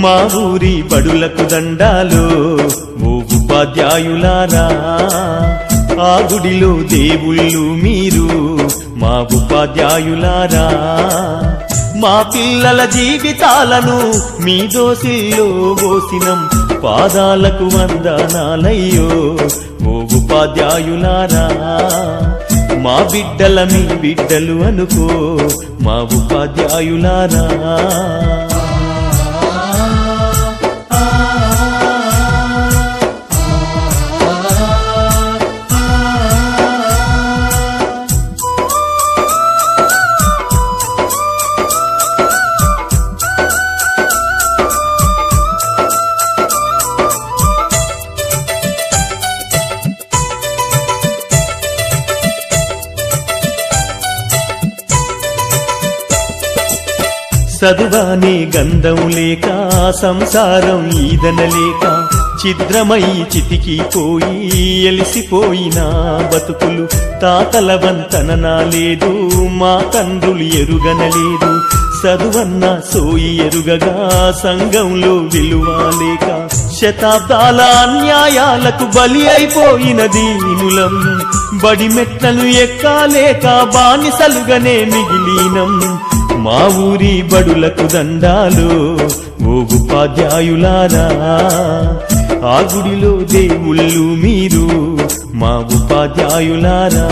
మా ఊరి బడులకు దండాలు ఓ ఉపాధ్యాయులారా ఆ గుడిలో దేవుళ్ళు మీరు మా ఉపాధ్యాయులారా మా పిల్లల జీవితాలను మీ దోసిల్లో పోసినం పాదాలకు వందనాలయ్యో ఓ ఉపాధ్యాయులారా మా బిడ్డల మీ బిడ్డలు అనుకో మా ఉపాధ్యాయులారా చదువానే గంధం లేక సంసారం ఈదనలేక ఛిద్రమై చితికిపోయి ఎలిసిపోయిన బతుకులు తాతల వంతన లేదు మా తండ్రులు ఎరుగనలేదు చదువన్న సోయి ఎరుగగా సంఘంలో విలువ లేక శతాబ్దాల అన్యాయాలకు బలి అయిపోయిన దీనులం బడి మెట్లను ఎక్కాలేక బానిసలుగానే మిగిలినం మా ఊరి బడులకు దండాలు ఓ ఉపాధ్యాయులారా ఆ గుడిలో దేవుళ్ళు మీరు మా ఉపాధ్యాయులారా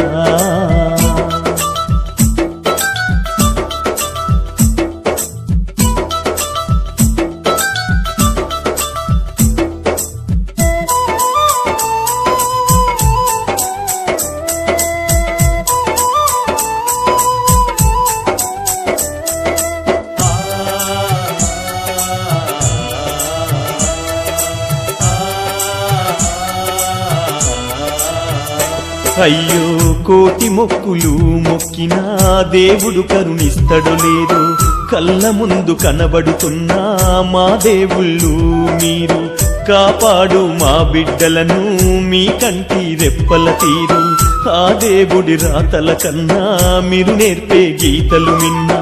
అయ్యో కోటి మొక్కులు మొక్కినా దేవుడు కరుణిస్తడు లేదు కళ్ళ ముందు కనబడుతున్నా మా దేవుళ్ళు మీరు కాపాడు మా బిడ్డలను మీ కంటి రెప్పల తీరు ఆ దేవుడి రాతల కన్నా మీరు నేర్పే గీతలు మిన్నా